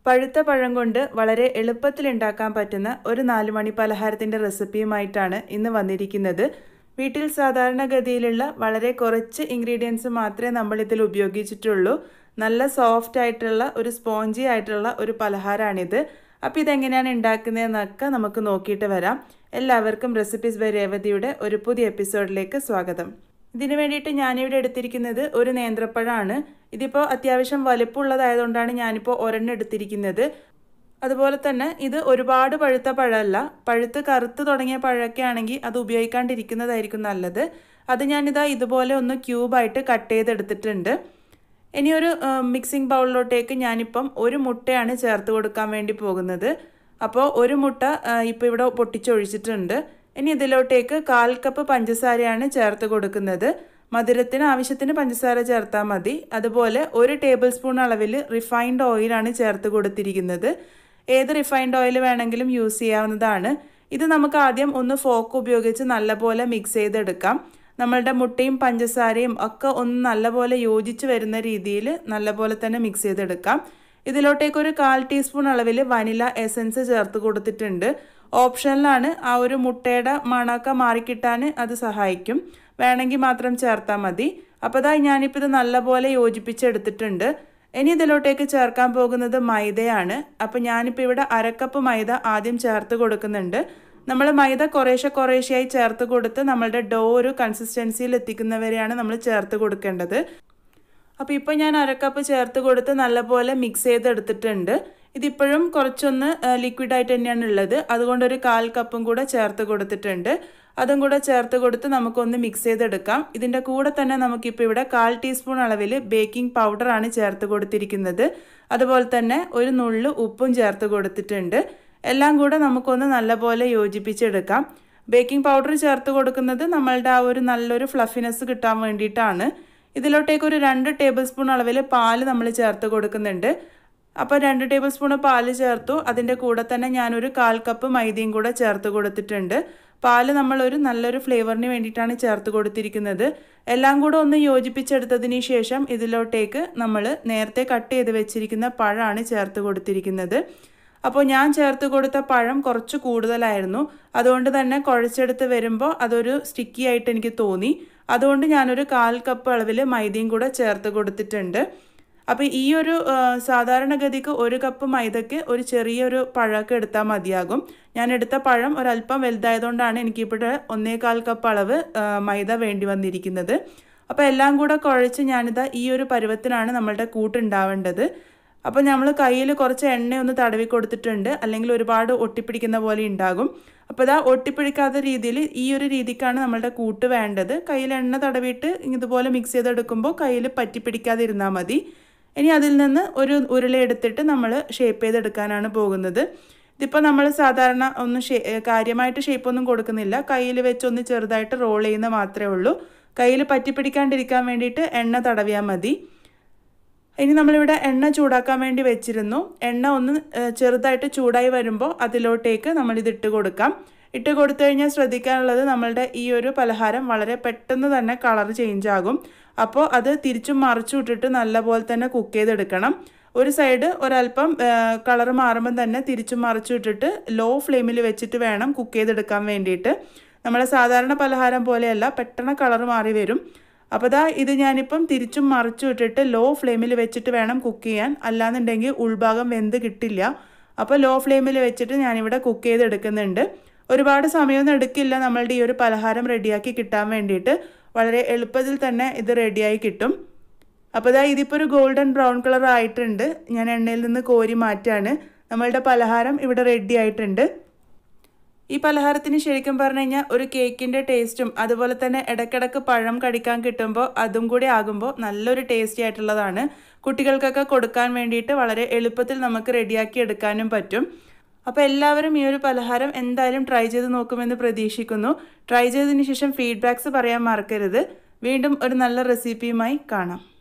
പഴുത്ത പഴം കൊണ്ട് വളരെ എളുപ്പത്തിൽ ഉണ്ടാക്കാൻ പറ്റുന്ന ഒരു നാല് മണി പലഹാരത്തിൻ്റെ റെസിപ്പിയുമായിട്ടാണ് ഇന്ന് വന്നിരിക്കുന്നത് വീട്ടിൽ സാധാരണഗതിയിലുള്ള വളരെ കുറച്ച് ഇൻഗ്രീഡിയൻസ് മാത്രമേ നമ്മൾ ഇതിൽ ഉപയോഗിച്ചിട്ടുള്ളൂ നല്ല സോഫ്റ്റ് ആയിട്ടുള്ള ഒരു സ്പോഞ്ചി ആയിട്ടുള്ള ഒരു പലഹാരമാണിത് അപ്പോൾ ഇതെങ്ങനെയാണ് ഉണ്ടാക്കുന്നതെന്നൊക്കെ നമുക്ക് നോക്കിയിട്ട് വരാം എല്ലാവർക്കും റെസിപ്പീസ് ബൈ രേവതിയുടെ ഒരു പുതിയ എപ്പിസോഡിലേക്ക് സ്വാഗതം ഇതിനു വേണ്ടിയിട്ട് ഞാനിവിടെ എടുത്തിരിക്കുന്നത് ഒരു നേന്ത്രപ്പഴമാണ് ഇതിപ്പോൾ അത്യാവശ്യം വലിപ്പമുള്ളതായതുകൊണ്ടാണ് ഞാനിപ്പോൾ ഒരെണ്ണം എടുത്തിരിക്കുന്നത് അതുപോലെ തന്നെ ഇത് ഒരുപാട് പഴുത്ത പഴമല്ല പഴുത്ത് കറുത്ത് തുടങ്ങിയ പഴമൊക്കെ ആണെങ്കിൽ അത് ഉപയോഗിക്കാണ്ടിരിക്കുന്നതായിരിക്കും നല്ലത് അത് ഞാനിതാ ഇതുപോലെ ഒന്ന് ക്യൂബായിട്ട് കട്ട് ചെയ്തെടുത്തിട്ടുണ്ട് ഇനി ഒരു മിക്സിംഗ് ബൗളിലോട്ടേക്ക് ഞാനിപ്പം ഒരു മുട്ടയാണ് ചേർത്ത് കൊടുക്കാൻ വേണ്ടി പോകുന്നത് അപ്പോൾ ഒരു മുട്ട ഇപ്പോൾ ഇവിടെ പൊട്ടിച്ചൊഴിച്ചിട്ടുണ്ട് ഇനി ഇതിലോട്ടേക്ക് കാൽ കപ്പ് പഞ്ചസാരയാണ് ചേർത്ത് കൊടുക്കുന്നത് മധുരത്തിന് ആവശ്യത്തിന് പഞ്ചസാര ചേർത്താൽ മതി അതുപോലെ ഒരു ടേബിൾ സ്പൂൺ അളവിൽ റിഫൈൻഡ് ഓയിലാണ് ചേർത്ത് കൊടുത്തിരിക്കുന്നത് ഏത് റിഫൈൻഡ് ഓയിൽ വേണമെങ്കിലും യൂസ് ചെയ്യാവുന്നതാണ് ഇത് നമുക്ക് ആദ്യം ഒന്ന് ഫോക്ക് ഉപയോഗിച്ച് നല്ലപോലെ മിക്സ് ചെയ്തെടുക്കാം നമ്മളുടെ മുട്ടയും പഞ്ചസാരയും ഒക്കെ ഒന്ന് നല്ലപോലെ യോജിച്ച് വരുന്ന രീതിയിൽ നല്ലപോലെ തന്നെ മിക്സ് ചെയ്തെടുക്കാം ഇതിലോട്ടേക്ക് ഒരു കാൽ ടീസ്പൂൺ അളവിൽ വനില എസൻസ് ചേർത്ത് കൊടുത്തിട്ടുണ്ട് ഓപ്ഷനിലാണ് ആ ഒരു മുട്ടയുടെ മണമൊക്കെ മാറിക്കിട്ടാൻ അത് സഹായിക്കും വേണമെങ്കിൽ മാത്രം ചേർത്താൽ മതി അപ്പോൾ ഇതായി ഞാനിപ്പോൾ ഇത് നല്ലപോലെ യോജിപ്പിച്ചെടുത്തിട്ടുണ്ട് ഇനി ഇതിലോട്ടേക്ക് ചേർക്കാൻ പോകുന്നത് മൈദയാണ് അപ്പോൾ ഞാനിപ്പോൾ ഇവിടെ അരക്കപ്പ് മൈദ ആദ്യം ചേർത്ത് കൊടുക്കുന്നുണ്ട് നമ്മൾ മൈദ കുറേശ്ശെ കുറേശ്ശെയായി ചേർത്ത് കൊടുത്ത് നമ്മളുടെ ഡോ ഒരു കൺസിസ്റ്റൻസിയിൽ എത്തിക്കുന്നവരെയാണ് നമ്മൾ ചേർത്ത് കൊടുക്കേണ്ടത് അപ്പോൾ ഇപ്പോൾ ഞാൻ അരക്കപ്പ് ചേർത്ത് കൊടുത്ത് നല്ലപോലെ മിക്സ് ചെയ്തെടുത്തിട്ടുണ്ട് ഇതിപ്പോഴും കുറച്ചൊന്ന് ലിക്വിഡായിട്ട് തന്നെയാണ് ഉള്ളത് അതുകൊണ്ട് ഒരു കാൽ കപ്പും കൂടെ ചേർത്ത് കൊടുത്തിട്ടുണ്ട് അതും കൂടെ ചേർത്ത് കൊടുത്ത് നമുക്കൊന്ന് മിക്സ് ചെയ്തെടുക്കാം ഇതിൻ്റെ കൂടെ തന്നെ നമുക്കിപ്പോൾ ഇവിടെ കാൽ ടീസ്പൂൺ അളവിൽ ബേക്കിംഗ് പൗഡറാണ് ചേർത്ത് കൊടുത്തിരിക്കുന്നത് അതുപോലെ തന്നെ ഒരു നുള്ളു ഉപ്പും ചേർത്ത് കൊടുത്തിട്ടുണ്ട് എല്ലാം കൂടെ നമുക്കൊന്ന് നല്ലപോലെ യോജിപ്പിച്ചെടുക്കാം ബേക്കിംഗ് പൗഡർ ചേർത്ത് കൊടുക്കുന്നത് നമ്മളുടെ ആ ഒരു നല്ലൊരു ഫ്ലഫിനെസ് കിട്ടാൻ വേണ്ടിയിട്ടാണ് ഇതിലോട്ടേക്ക് ഒരു രണ്ട് ടേബിൾ സ്പൂൺ അളവിൽ പാല് നമ്മൾ ചേർത്ത് കൊടുക്കുന്നുണ്ട് അപ്പോൾ രണ്ട് ടേബിൾ സ്പൂൺ പാല് ചേർത്തു അതിൻ്റെ കൂടെ തന്നെ ഞാനൊരു കാൽ കപ്പ് മൈദയും കൂടെ ചേർത്ത് കൊടുത്തിട്ടുണ്ട് പാല് നമ്മളൊരു നല്ലൊരു ഫ്ലേവറിന് വേണ്ടിയിട്ടാണ് ചേർത്ത് കൊടുത്തിരിക്കുന്നത് എല്ലാം കൂടെ ഒന്ന് യോജിപ്പിച്ചെടുത്തതിന് ശേഷം ഇതിലോട്ടേക്ക് നമ്മൾ നേരത്തെ കട്ട് ചെയ്ത് വെച്ചിരിക്കുന്ന പഴമാണ് ചേർത്ത് കൊടുത്തിരിക്കുന്നത് അപ്പോൾ ഞാൻ ചേർത്ത് കൊടുത്ത പഴം കുറച്ച് കൂടുതലായിരുന്നു അതുകൊണ്ട് തന്നെ കുഴച്ചെടുത്ത് വരുമ്പോൾ അതൊരു സ്റ്റിക്കി ആയിട്ട് എനിക്ക് തോന്നി അതുകൊണ്ട് ഞാനൊരു കാൽ കപ്പ് അളവിൽ മൈദയും കൂടെ ചേർത്ത് കൊടുത്തിട്ടുണ്ട് അപ്പോൾ ഈ ഒരു സാധാരണഗതിക്ക് ഒരു കപ്പ് മൈദയ്ക്ക് ഒരു ചെറിയൊരു പഴമൊക്കെ എടുത്താൽ മതിയാകും ഞാൻ എടുത്ത പഴം ഒരല്പം വലുതായതുകൊണ്ടാണ് എനിക്കിവിടെ ഒന്നേകാൽ കപ്പ് അളവ് മൈദ വേണ്ടി വന്നിരിക്കുന്നത് അപ്പോൾ എല്ലാം കൂടെ കുഴച്ച് ഞാനിതാ ഈ ഒരു പരുവത്തിനാണ് നമ്മളുടെ കൂട്ടുണ്ടാവേണ്ടത് അപ്പോൾ നമ്മൾ കയ്യിൽ കുറച്ച് എണ്ണ ഒന്ന് തടവി കൊടുത്തിട്ടുണ്ട് അല്ലെങ്കിൽ ഒരുപാട് ഒട്ടിപ്പിടിക്കുന്ന പോലെ ഉണ്ടാകും അപ്പോൾ ഇതാ ഒട്ടിപ്പിടിക്കാത്ത രീതിയിൽ ഈ ഒരു രീതിക്കാണ് നമ്മളുടെ കൂട്ട് വേണ്ടത് കയ്യിൽ എണ്ണ തടവിയിട്ട് ഇതുപോലെ മിക്സ് ചെയ്തെടുക്കുമ്പോൾ കയ്യിൽ പറ്റിപ്പിടിക്കാതിരുന്നാൽ മതി ഇനി അതിൽ നിന്ന് ഒരു ഉരുള എടുത്തിട്ട് നമ്മൾ ഷേപ്പ് ചെയ്തെടുക്കാനാണ് പോകുന്നത് ഇതിപ്പോൾ നമ്മൾ സാധാരണ ഒന്ന് ഷേ കാര്യമായിട്ട് ഷേപ്പൊന്നും കൊടുക്കുന്നില്ല കയ്യിൽ വെച്ചൊന്ന് ചെറുതായിട്ട് റോൾ ചെയ്യുന്ന മാത്രമേ ഉള്ളൂ കയ്യിൽ പറ്റിപ്പിടിക്കാണ്ടിരിക്കാൻ വേണ്ടിയിട്ട് എണ്ണ തടവിയാൽ മതി ഇനി നമ്മളിവിടെ എണ്ണ ചൂടാക്കാൻ വേണ്ടി വെച്ചിരുന്നു എണ്ണ ഒന്ന് ചെറുതായിട്ട് ചൂടായി വരുമ്പോൾ അതിലോട്ടേക്ക് നമ്മൾ ഇത് ഇട്ട് കൊടുക്കാം ഇട്ട് കൊടുത്തു കഴിഞ്ഞാൽ ശ്രദ്ധിക്കാനുള്ളത് നമ്മളുടെ ഈ ഒരു പലഹാരം വളരെ പെട്ടെന്ന് തന്നെ കളർ ചേഞ്ച് ആകും അപ്പോൾ അത് തിരിച്ചും മറിച്ചും ഇട്ടിട്ട് നല്ലപോലെ തന്നെ കുക്ക് ചെയ്തെടുക്കണം ഒരു സൈഡ് ഒരല്പം കളർ മാറുമ്പം തന്നെ തിരിച്ചും മറിച്ചും ഇട്ടിട്ട് ലോ ഫ്ലെയിമിൽ വെച്ചിട്ട് വേണം കുക്ക് ചെയ്തെടുക്കാൻ വേണ്ടിയിട്ട് നമ്മളെ സാധാരണ പലഹാരം പോലെയല്ല പെട്ടെന്ന് കളർ മാറി വരും അപ്പോൾ ദാ ഇത് ഞാനിപ്പം തിരിച്ചും മറിച്ചും ഇട്ടിട്ട് ലോ ഫ്ലെയിമിൽ വെച്ചിട്ട് വേണം കുക്ക് ചെയ്യാൻ അല്ലാന്നുണ്ടെങ്കിൽ ഉൾഭാഗം വെന്ത് കിട്ടില്ല അപ്പോൾ ലോ ഫ്ലെയിമിൽ വെച്ചിട്ട് ഞാനിവിടെ കുക്ക് ചെയ്തെടുക്കുന്നുണ്ട് ഒരുപാട് സമയമൊന്നും എടുക്കില്ല നമ്മളുടെ ഈ ഒരു പലഹാരം റെഡിയാക്കി കിട്ടാൻ വേണ്ടിയിട്ട് വളരെ എളുപ്പത്തിൽ തന്നെ ഇത് റെഡിയായി കിട്ടും അപ്പോൾ ഇതാ ഇതിപ്പോൾ ഒരു ഗോൾഡൻ ബ്രൗൺ കളർ ആയിട്ടുണ്ട് ഞാൻ എണ്ണയിൽ നിന്ന് കോരി മാറ്റാണ് നമ്മളുടെ പലഹാരം ഇവിടെ റെഡി ആയിട്ടുണ്ട് ഈ പലഹാരത്തിന് ശരിക്കും പറഞ്ഞു കഴിഞ്ഞാൽ ഒരു കേക്കിൻ്റെ ടേസ്റ്റും അതുപോലെ തന്നെ ഇടയ്ക്കിടയ്ക്ക് പഴം കടിക്കാൻ കിട്ടുമ്പോൾ അതും കൂടി ആകുമ്പോൾ നല്ലൊരു ടേസ്റ്റി ആയിട്ടുള്ളതാണ് കുട്ടികൾക്കൊക്കെ കൊടുക്കാൻ വേണ്ടിയിട്ട് വളരെ എളുപ്പത്തിൽ നമുക്ക് റെഡിയാക്കി എടുക്കാനും പറ്റും അപ്പോൾ എല്ലാവരും ഈ ഒരു പലഹാരം എന്തായാലും ട്രൈ ചെയ്ത് നോക്കുമെന്ന് പ്രതീക്ഷിക്കുന്നു ട്രൈ ചെയ്തതിന് ശേഷം ഫീഡ്ബാക്ക്സ് പറയാൻ മറക്കരുത് വീണ്ടും ഒരു നല്ല റെസിപ്പിയുമായി കാണാം